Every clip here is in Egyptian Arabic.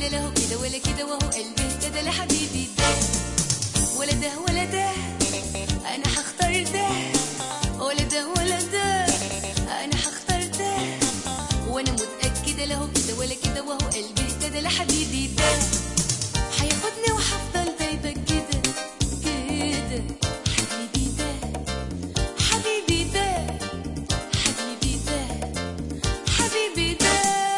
كده له كده ولا كده وهو قلبي اهتدى لحبيبي ده ولا ده ولا ده انا هختار ده ولا ده ولا ده انا هختار ده وانا متاكده له كده ولا كده وهو قلبي اهتدى لحبيبي ده هياخدني وهفضل دايبه كده كده حبيبي ده حبيبي ده حبيبي ده حبيبي ده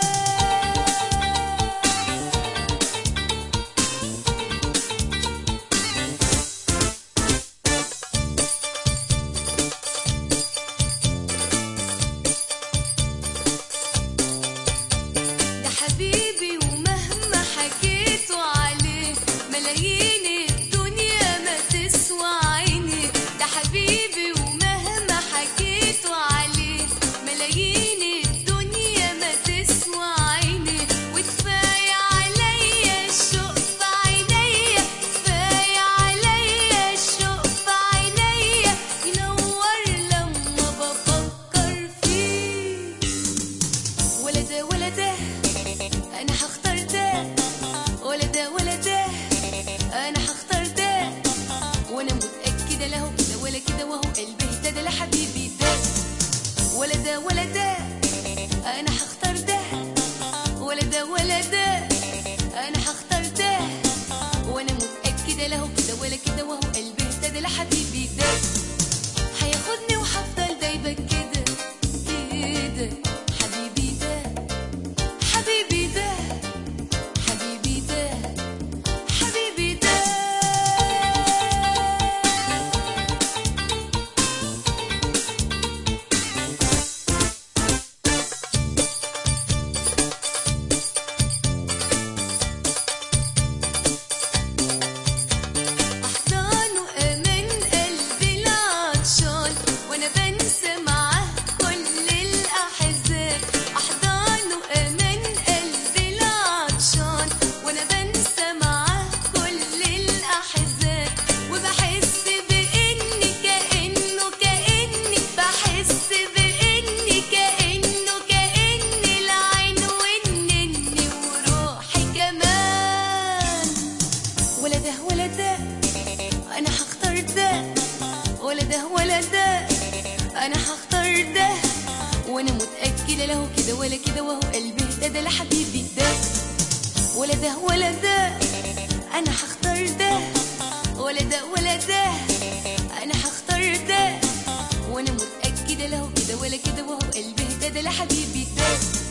ده حبيبي ومهما حكيته عليه ملايين الدنيا ما تسوى عيني ده حبيبي ومهما حكيته عليه ملايين الدنيا ما تسوى عيني وكفاية عليا الشوق في عينيا كفاية عليا الشوق في عينيا ينور لما بفكر فيه ولا ده ولا ده انا هختار ده ولا ده ولا ده انا هختار ده وانا متاكده له كده ولا كده وهو قلبي اهتدى لحبيبي ده ولا ده ولا ده انا هختار ده ولا ده ولا ده انا هختار ده وانا متاكده له كده ولا كده وهو قلبي اهتدى لحبيبي ده هياخدني وهفضل دايبه كده كده حبيبي ده حبيبي ده حبيبي ده حبيبي ده أحضانه أمان قلبي العطشان وأنا بنسى معاه كل الأحزان أحضانه أمان قلبي العطشان وأنا بنسى معاه كل الأحزان وبحس بإني كأنه كأني بحس بإني كأنه كأني العين والنني وروحي كمان ولا ده ولا ده انا هختار ده ولا ده ولا ده انا هختار ده وانا متاكده له كده ولا كده وهو قلبي اهتدى لحبيبي ده ولا ده ولا ده انا هختار ده ولا ده ولا ده انا هختار ده وانا متاكده له كده ولا كده وهو قلبي اهتدى لحبيبي ده